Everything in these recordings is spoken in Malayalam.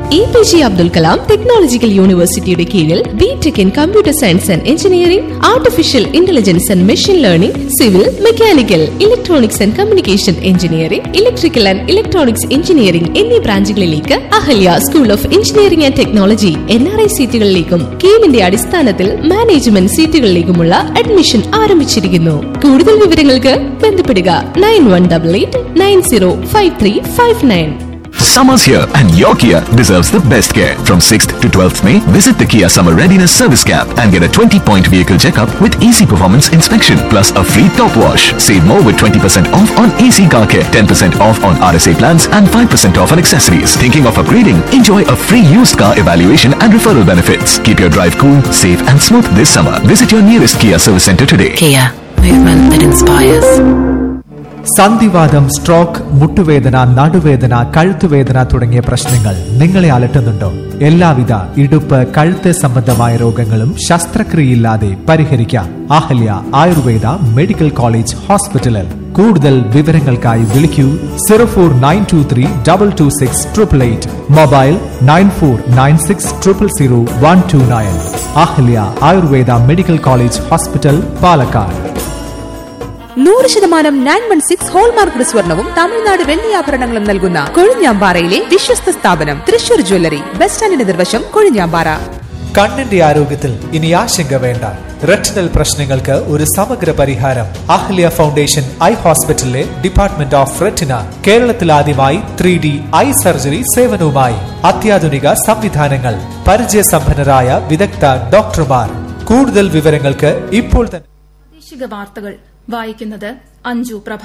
A P J Abdul Kalam technological യൂണിവേഴ്സിറ്റിയുടെ കീഴിൽ B tech in computer science and engineering artificial intelligence and machine learning civil mechanical electronics and communication engineering electrical and electronics engineering എന്നീ ബ്രാഞ്ചുകളിലേക്ക് Ahalia school of engineering and technology N R I സീറ്റുകളിലേക്കും കീമിന്റെ അടിസ്ഥാനത്തിൽ മാനേജ്മെന്റ് സീറ്റുകളിലേക്കുമുള്ള അഡ്മിഷൻ ആരംഭിച്ചിരിക്കുന്നു കൂടുതൽ വിവരങ്ങൾക്ക് ബന്ധപ്പെടുക nine one double eight nine zero five three five nine Summer's here and your Kia deserves the best care. From 6th to 12th May, visit the Kia Summer Readiness Service Camp and get a 20-point vehicle checkup with easy performance inspection plus a free top wash. Save more with 20% off on AC car care, 10% off on RSA plans and 5% off on accessories. Thinking of upgrading? Enjoy a free used car evaluation and referral benefits. Keep your drive cool, safe and smooth this summer. Visit your nearest Kia service center today. Kia, movement that inspires. സന്ധിവാദം സ്ട്രോക്ക് മുട്ടുവേദന നടുവേദന കഴുത്തുവേദന തുടങ്ങിയ പ്രശ്നങ്ങൾ നിങ്ങളെ അലട്ടുന്നുണ്ടോ എല്ലാവിധ ഇടുപ്പ് കഴുത്ത് സംബന്ധമായ രോഗങ്ങളും ശസ്ത്രക്രിയയില്ലാതെ പരിഹരിക്കാം അഹല്യ ആയുർവേദ മെഡിക്കൽ കോളേജ് ഹോസ്പിറ്റലിൽ കൂടുതൽ വിവരങ്ങൾക്കായി വിളിക്കൂ zero four nine two three double two six triple eight mobile nine four nine six triple zero one two nine Ahalia Ayurveda medical college hospital Palakkad നൂറ് ശതമാനം നയൻ വൺ സിക്സ് ഹോൾമാർക്ക് സ്വർണവും തമിഴ്നാട് വെള്ളിയാഭരണങ്ങളും നൽകുന്ന കൊഴിഞ്ഞാമ്പാറയിലെ വിശ്വസ്ത സ്ഥാപനം തൃശൂർ ജ്വല്ലറി ബസ് സ്റ്റാൻഡിന് നിർവശം കൊഴിഞ്ഞാമ്പാറ കണ്ണിന്റെ ആരോഗ്യത്തിൽ ഇനി ആശങ്ക വേണ്ട റെറ്റിനൽ പ്രശ്നങ്ങൾക്ക് ഒരു സമഗ്ര പരിഹാരം അഹ്ല്യ ഫൗണ്ടേഷൻ ഐ ഹോസ്പിറ്റലിലെ ഡിപ്പാർട്ട്മെന്റ് ഓഫ് റെറ്റിന കേരളത്തിൽ ആദ്യമായി ത്രീ ഡി ഐ സർജറി സേവനവുമായി അത്യാധുനിക സംവിധാനങ്ങൾ പരിചയസമ്പന്നരായ വിദഗ്ധ ഡോക്ടർമാർ കൂടുതൽ വിവരങ്ങൾക്ക് ഇപ്പോൾ തന്നെ പ്രാദേശിക വാർത്തകൾ വായിക്കുന്നത് അഞ്ജു പ്രഭ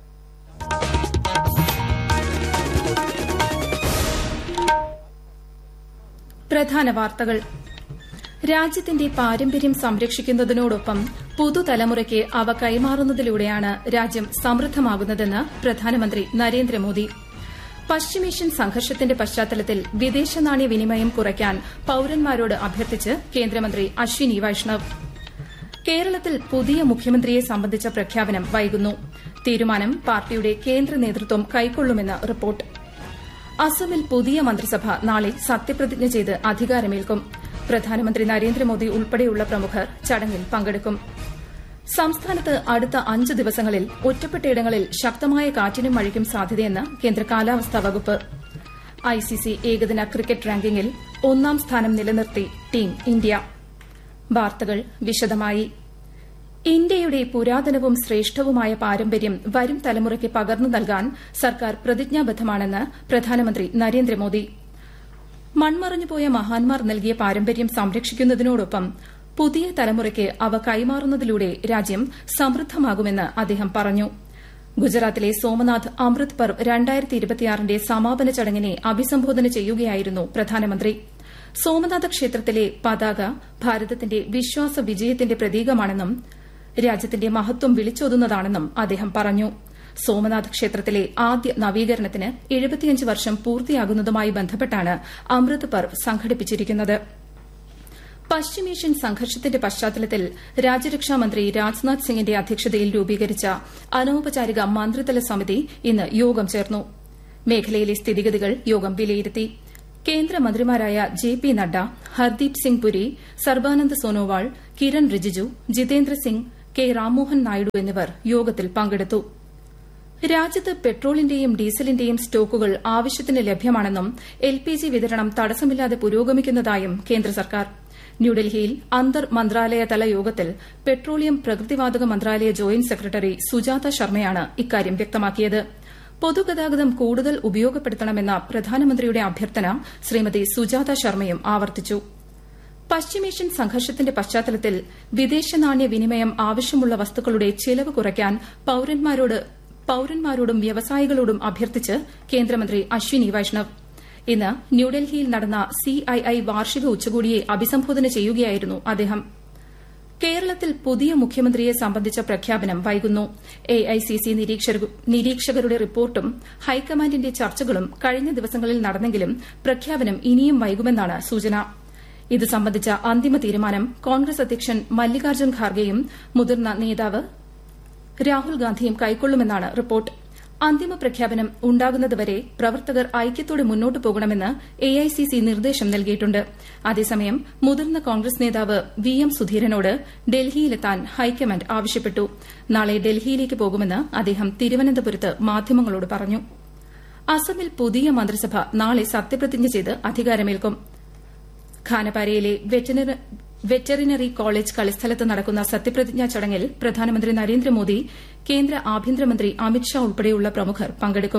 പ്രധാന വാർത്തകൾ രാജ്യത്തിന്റെ പാരമ്പര്യം സംരക്ഷിക്കുന്നതിനോടൊപ്പം പുതുതലമുറയ്ക്ക് അവ കൈമാറുന്നതിലൂടെയാണ് രാജ്യം സമൃദ്ധമാകുന്നതെന്ന് പ്രധാനമന്ത്രി നരേന്ദ്രമോദി പശ്ചിമേഷ്യൻ സംഘർഷത്തിന്റെ പശ്ചാത്തലത്തിൽ വിദേശ നാണ്യ വിനിമയം കുറയ്ക്കാൻ പൌരന്മാരോട് അഭ്യർത്ഥിച്ച് കേന്ദ്രമന്ത്രി അശ്വിനി വൈഷ്ണവ് കേരളത്തിൽ പുതിയ മുഖ്യമന്ത്രിയെ സംബന്ധിച്ച പ്രഖ്യാപനം വൈകുന്നു തീരുമാനം പാർട്ടിയുടെ കേന്ദ്ര നേതൃത്വം കൈക്കൊള്ളുമെന്ന് റിപ്പോർട്ട് അസമിൽ പുതിയ മന്ത്രിസഭ നാളെ സത്യപ്രതിജ്ഞ ചെയ്ത് അധികാരമേൽക്കും പ്രധാനമന്ത്രി നരേന്ദ്രമോദി ഉൾപ്പെടെയുള്ള പ്രമുഖർ ചടങ്ങിൽ പങ്കെടുക്കും സംസ്ഥാനത്ത് അടുത്ത അഞ്ച് ദിവസങ്ങളിൽ ഒറ്റപ്പെട്ടയിടങ്ങളിൽ ശക്തമായ കാറ്റിനും മഴയ്ക്കും സാധ്യതയെന്ന് കേന്ദ്ര കാലാവസ്ഥാ വകുപ്പ് ഐസിസി ഏകദിന ക്രിക്കറ്റ് റാങ്കിങ്ങിൽ ഒന്നാം സ്ഥാനം നിലനിർത്തി ടീം ഇന്ത്യ വാർത്തകൾ വിശദമായി ഇന്ത്യയുടെ പുരാതനവും ശ്രേഷ്ഠവുമായ പാരമ്പര്യം വരും തലമുറയ്ക്ക് പകർന്നു നൽകാൻ സർക്കാർ പ്രതിജ്ഞാബദ്ധമാണെന്ന് പ്രധാനമന്ത്രി നരേന്ദ്രമോദി മൺമറഞ്ഞുപോയ മഹാന്മാർ നൽകിയ പാരമ്പര്യം സംരക്ഷിക്കുന്നതിനോടൊപ്പം പുതിയ തലമുറയ്ക്ക് അവ കൈമാറുന്നതിലൂടെ രാജ്യം സമൃദ്ധമാകുമെന്ന് അദ്ദേഹം പറഞ്ഞു ഗുജറാത്തിലെ സോമനാഥ് അമൃത് പർവ് രണ്ടായിരത്തി ഇരുപത്തിയാറിന്റെ സമാപന ചടങ്ങിനെ അഭിസംബോധന ചെയ്യുകയായിരുന്നു പ്രധാനമന്ത്രി സോമനാഥ ക്ഷേത്രത്തിലെ പതാക ഭാരതത്തിന്റെ വിശ്വാസ വിജയത്തിന്റെ പ്രതീകമാണെന്നും രാജ്യത്തിന്റെ മഹത്വം വിളിച്ചോതുന്നതാണെന്നും അദ്ദേഹം പറഞ്ഞു സോമനാഥ് ക്ഷേത്രത്തിലെ ആദ്യ നവീകരണത്തിന് എഴുപത്തിയഞ്ച് വർഷം പൂർത്തിയാകുന്നതുമായി ബന്ധപ്പെട്ടാണ് അമൃത് പർവ് സംഘടിപ്പിച്ചിരിക്കുന്നത് പശ്ചിമേഷ്യൻ സംഘർഷത്തിന്റെ പശ്ചാത്തലത്തിൽ രാജ്യരക്ഷാമന്ത്രി രാജ്നാഥ് സിംഗിന്റെ അധ്യക്ഷതയിൽ രൂപീകരിച്ച അനൌപചാരിക മന്ത്രിതല സമിതി ഇന്ന് യോഗം ചേർന്നു മേഖലയിലെ സ്ഥിതിഗതികൾ യോഗം വിലയിരുത്തി കേന്ദ്രമന്ത്രിമാരായ J P Nadda Hardeep Singh Puri Sarbananda Sonowal Kiren Rijiju Jitendra Singh K Rammohan Naidu എന്നിവർ യോഗത്തിൽ പങ്കെടുത്തു രാജ്യത്ത് പെട്രോളിന്റെയും ഡീസലിന്റെയും സ്റ്റോക്കുകൾ ആവശ്യത്തിന് ലഭ്യമാണെന്നും എൽ പി ജി വിതരണം തടസ്സമില്ലാതെ പുരോഗമിക്കുന്നതായും കേന്ദ്ര സർക്കാർ ന്യൂഡൽഹിയിൽ അന്തർ മന്ത്രാലയതല യോഗത്തിൽ പെട്രോളിയം പ്രകൃതിവാതക മന്ത്രാലയ ജോയിന്റ് സെക്രട്ടറി സുജാത ശർമ്മയാണ് ഇക്കാര്യം വ്യക്തമാക്കിയത് പൊതുഗതാഗതം കൂടുതൽ ഉപയോഗപ്പെടുത്തണമെന്ന പ്രധാനമന്ത്രിയുടെ അഭ്യർത്ഥന ശ്രീമതി സുജാത ശർമ്മയും ആവർത്തിച്ചു പശ്ചിമേഷ്യൻ സംഘർഷത്തിന്റെ പശ്ചാത്തലത്തിൽ വിദേശ നാണ്യ വിനിമയം ആവശ്യമുള്ള വസ്തുക്കളുടെ ചെലവ് കുറയ്ക്കാൻ പൌരന്മാരോട് പൌരന്മാരോടും വ്യവസായികളോടും അഭ്യർത്ഥിച്ച് കേന്ദ്രമന്ത്രി അശ്വിനി വൈഷ്ണവ് ഇന്ന് ന്യൂഡൽഹിയിൽ നടന്ന സിഐഐ വാർഷിക ഉച്ചകോടിയെ അഭിസംബോധന ചെയ്യുകയായിരുന്നു അദ്ദേഹം കേരളത്തിൽ പുതിയ മുഖ്യമന്ത്രിയെ സംബന്ധിച്ച പ്രഖ്യാപനം വൈകുന്നു എഐസിസി നിരീക്ഷകരുടെ റിപ്പോർട്ടും ഹൈക്കമാൻഡിന്റെ ചർച്ചകളും കഴിഞ്ഞ ദിവസങ്ങളിൽ നടന്നെങ്കിലും പ്രഖ്യാപനം ഇനിയും വൈകുമെന്നാണ് സൂചന ഇത് സംബന്ധിച്ച അന്തിമ തീരുമാനം കോൺഗ്രസ് അധ്യക്ഷൻ മല്ലികാർജ്ജുൻ ഖാർഗെയും മുതിർന്ന നേതാവ് രാഹുൽ ഗാന്ധിയും കൈക്കൊള്ളുമെന്നാണ് റിപ്പോർട്ട് അന്തിമ പ്രഖ്യാപനം ഉണ്ടാകുന്നതുവരെ പ്രവർത്തകർ ഐക്യത്തോടെ മുന്നോട്ടു പോകണമെന്ന് എഐസിസി നിർദ്ദേശം നൽകിയിട്ടുണ്ട് അതേസമയം മുതിർന്ന കോൺഗ്രസ് നേതാവ് വി എം സുധീരനോട് ഡൽഹിയിലെത്താൻ ഹൈക്കമാൻഡ് ആവശ്യപ്പെട്ടു നാളെ ഡൽഹിയിലേക്ക് പോകുമെന്ന് അദ്ദേഹം തിരുവനന്തപുരത്ത് മാധ്യമങ്ങളോട് പറഞ്ഞു അസമിൽ പുതിയ മന്ത്രിസഭ നാളെ സത്യപ്രതിജ്ഞ ചെയ്ത് അധികാരമേൽക്കും ഖാനപാരയിലെ വെറ്ററിനറി കോളേജ് കളിസ്ഥലത്ത് നടക്കുന്ന സത്യപ്രതിജ്ഞാ ചടങ്ങിൽ പ്രധാനമന്ത്രി നരേന്ദ്രമോദി കേന്ദ്ര ആഭ്യന്തരമന്ത്രി അമിത്ഷാ ഉൾപ്പെടെയുള്ള പ്രമുഖർ പങ്കെടുക്കും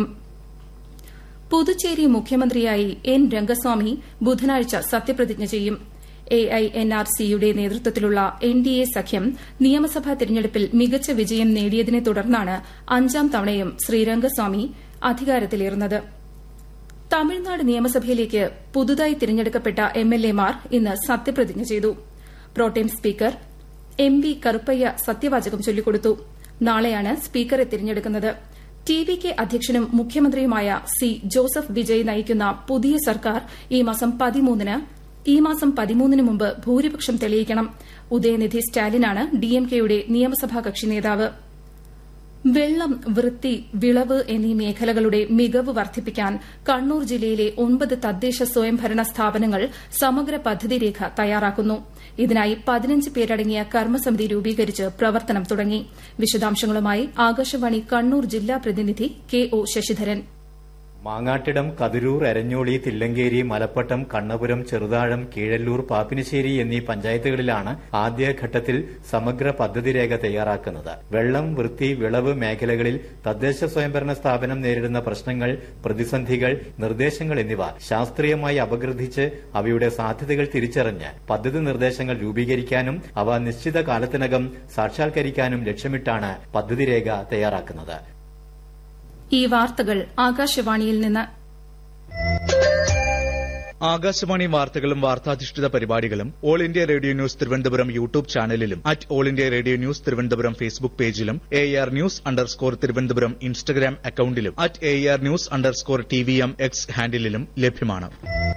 പുതുച്ചേരി മുഖ്യമന്ത്രിയായി എൻ രംഗസ്വാമി ബുധനാഴ്ച സത്യപ്രതിജ്ഞ ചെയ്യും എഐഎൻആർസിയുടെ നേതൃത്വത്തിലുള്ള എൻഡിഎ സഖ്യം നിയമസഭാ തെരഞ്ഞെടുപ്പിൽ മികച്ച വിജയം നേടിയതിനെ തുടർന്നാണ് അഞ്ചാം തവണയും ശ്രീ രംഗസ്വാമി അധികാരത്തിലേറുന്നത് തമിഴ്നാട് നിയമസഭയിലേക്ക് പുതുതായി തിരഞ്ഞെടുക്കപ്പെട്ട എംഎൽഎമാർ ഇന്ന് സത്യപ്രതിജ്ഞ ചെയ്തു pro tem speaker M V Karuppaiah സത്യവാചകം ചൊല്ലിക്കൊടുത്തു നാളെയാണ് സ്പീക്കറെ തിരഞ്ഞെടുക്കുന്നത് ടി വി കെ അധ്യക്ഷനും മുഖ്യമന്ത്രിയുമായ സി ജോസഫ് വിജയ് നയിക്കുന്ന പുതിയ സർക്കാർ ഈ മാസം പതിമൂന്നിന് ഈ മാസം പതിമൂന്നിന് മുമ്പ് ഭൂരിപക്ഷം തെളിയിക്കണം ഉദയനിധി സ്റ്റാലിനാണ് ഡിഎംകെയുടെ നിയമസഭാ കക്ഷി നേതാവ് വെള്ളം വൃത്തി വിളവ് എന്നീ മേഖലകളുടെ മികവ് വർദ്ധിപ്പിക്കാൻ കണ്ണൂർ ജില്ലയിലെ ഒൻപത് തദ്ദേശ സ്വയംഭരണ സ്ഥാപനങ്ങൾ സമഗ്ര പദ്ധതി രേഖ തയ്യാറാക്കുന്നു ഇതിനായി പതിനഞ്ച് പേരടങ്ങിയ കർമ്മസമിതി രൂപീകരിച്ച് പ്രവർത്തനം തുടങ്ങി വിശദാംശങ്ങളുമായി ആകാശവാണി കണ്ണൂർ ജില്ലാ പ്രതിനിധി കെ ഒ ശശിധരൻ മാങ്ങാട്ടിടം കതിരൂർ എരഞ്ഞോളി തില്ലങ്കേരി മലപ്പട്ടം കണ്ണപുരം ചെറുതാഴം കീഴല്ലൂർ പാപ്പിനിശ്ശേരി എന്നീ പഞ്ചായത്തുകളിലാണ് ആദ്യഘട്ടത്തിൽ സമഗ്ര പദ്ധതി രേഖ തയ്യാറാക്കുന്നത് വെള്ളം വൃത്തി വിളവ് മേഖലകളിൽ തദ്ദേശ സ്വയംഭരണ സ്ഥാപനം നേരിടുന്ന പ്രശ്നങ്ങൾ പ്രതിസന്ധികൾ നിർദ്ദേശങ്ങൾ എന്നിവ ശാസ്ത്രീയമായി അപഗ്രഥിച്ച് അവയുടെ സാധ്യതകൾ തിരിച്ചറിഞ്ഞ് പദ്ധതി നിർദ്ദേശങ്ങൾ രൂപീകരിക്കാനും അവ നിശ്ചിത കാലത്തിനകം സാക്ഷാത്കരിക്കാനും ലക്ഷ്യമിട്ടാണ് പദ്ധതി രേഖ തയ്യാറാക്കുന്നത് ഈ വാർത്തകൾ ആകാശവാണിയിൽ നിന്ന് ആകാശവാണി വാർത്തകളും വാർത്താധിഷ്ഠിത പരിപാടികളും all India radio news Thiruvananthapuram YouTube ചാനലിലും at all India radio news Thiruvananthapuram Facebook പേജിലും A R news underscore Thiruvananthapuram Instagram അക്കൌണ്ടിലും at A R news underscore T V M X ഹാൻഡിലും ലഭ്യമാണ്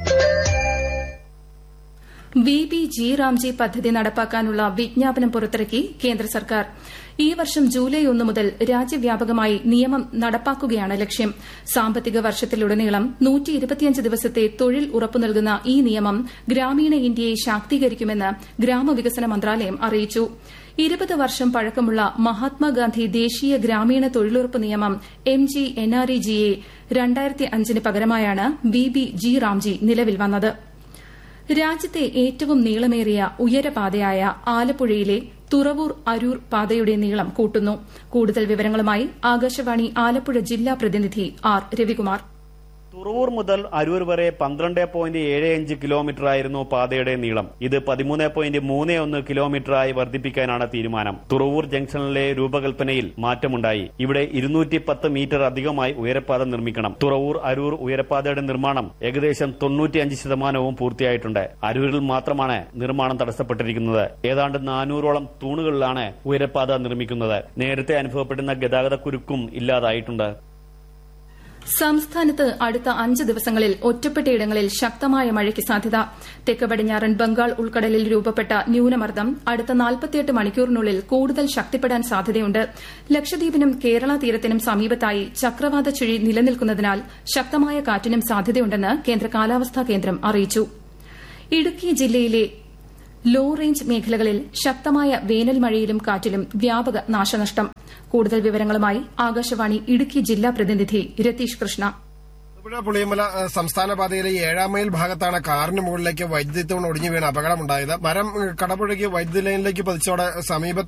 വി ബി ജി റാംജി പദ്ധതി നടപ്പാക്കാനുള്ള വിജ്ഞാപനം പുറത്തിറക്കി കേന്ദ്ര സർക്കാർ ഈ വർഷം ജൂലൈ ഒന്ന് മുതൽ രാജ്യവ്യാപകമായി നിയമം നടപ്പാക്കുകയാണ് ലക്ഷ്യം സാമ്പത്തിക വർഷത്തിലുടനീളം ദിവസത്തെ തൊഴിൽ ഉറപ്പു നൽകുന്ന ഈ നിയമം ഗ്രാമീണ ഇന്ത്യയെ ശാക്തീകരിക്കുമെന്ന് ഗ്രാമവികസന മന്ത്രാലയം അറിയിച്ചു ഇരുപത് വർഷം പഴക്കമുള്ള മഹാത്മാഗാന്ധി ദേശീയ ഗ്രാമീണ തൊഴിലുറപ്പ് നിയമം M G N R E ജിയെ രണ്ടായിരത്തി അഞ്ചിന് പകരമായാണ് വി ബി ജി റാംജി നിലവിൽ വന്നത് രാജ്യത്തെ ഏറ്റവും നീളമേറിയ ഉയരപാതയായ ആലപ്പുഴയിലെ തുറവൂർ അരൂർ പാതയുടെ നീളം കൂട്ടുന്നു കൂടുതൽ വിവരങ്ങളുമായി ആകാശവാണി ആലപ്പുഴ ജില്ലാ പ്രതിനിധി ആർ രവികുമാർ തുറവൂർ മുതൽ അരൂർ വരെ പന്ത്രണ്ട് പോയിന്റ് ഏഴ് അഞ്ച് കിലോമീറ്റർ ആയിരുന്നു പാതയുടെ നീളം ഇത് പതിമൂന്ന് പോയിന്റ് മൂന്ന് ഒന്ന് കിലോമീറ്ററായി വർദ്ധിപ്പിക്കാനാണ് തീരുമാനം തുറവൂർ ജംഗ്ഷനിലെ രൂപകൽപ്പനയിൽ മാറ്റമുണ്ടായി ഇവിടെ ഇരുന്നൂറ്റി പത്ത് മീറ്റർ അധികമായി ഉയരപ്പാത നിർമ്മിക്കണം തുറവൂർ അരൂർ ഉയരപ്പാതയുടെ നിർമ്മാണം ഏകദേശം തൊണ്ണൂറ്റിയഞ്ച് ശതമാനവും പൂർത്തിയായിട്ടുണ്ട് അരൂരിൽ മാത്രമാണ് നിർമ്മാണം തടസ്സപ്പെട്ടിരിക്കുന്നത് ഏതാണ്ട് നാനൂറോളം തൂണുകളിലാണ് ഉയരപ്പാത നിർമ്മിക്കുന്നത് നേരത്തെ അനുഭവപ്പെടുന്ന ഗതാഗത കുരുക്കും ഇല്ലാതായിട്ടുണ്ട് സംസ്ഥാനത്ത് അടുത്ത അഞ്ച് ദിവസങ്ങളിൽ ഒറ്റപ്പെട്ടയിടങ്ങളിൽ ശക്തമായ മഴയ്ക്ക് സാധ്യത തെക്ക് പടിഞ്ഞാറൻ ബംഗാൾ ഉൾക്കടലിൽ രൂപപ്പെട്ട ന്യൂനമർദ്ദം അടുത്ത നാൽപ്പത്തിയെട്ട് മണിക്കൂറിനുള്ളിൽ കൂടുതൽ ശക്തിപ്പെടാൻ സാധ്യതയുണ്ട് ലക്ഷദ്വീപിനും കേരള തീരത്തിനും സമീപത്തായി ചക്രവാത ചുഴി നിലനിൽക്കുന്നതിനാൽ ശക്തമായ കാറ്റിനും സാധ്യതയുണ്ടെന്ന് കേന്ദ്ര കാലാവസ്ഥാ കേന്ദ്രം അറിയിച്ചു ഇടുക്കി ജില്ലയിലെ ലോ റേഞ്ച് മേഖലകളിൽ ശക്തമായ വേനൽ മഴയിലും കാറ്റിലും വ്യാപക നാശനഷ്ടം കൂടുതൽ വിവരങ്ങളുമായി ആകാശവാണി ഇടുക്കി ജില്ലാ പ്രതിനിധി രതീഷ് കൃഷ്ണ തൊടുപുഴ പുളിയമല ഏഹ്, സംസ്ഥാന പാതയിലെ ഏഴാം മൈൽ ഭാഗത്താണ് കാറിന് മുകളിലേക്ക് വൈദ്യുതി തൂൺ ഒടിഞ്ഞു വീണ് അപകടമുണ്ടായത് മരം ഏഹ്, കടപുഴകി വൈദ്യുതി ലൈനിലേക്ക് പതിച്ചോടെ സമീപ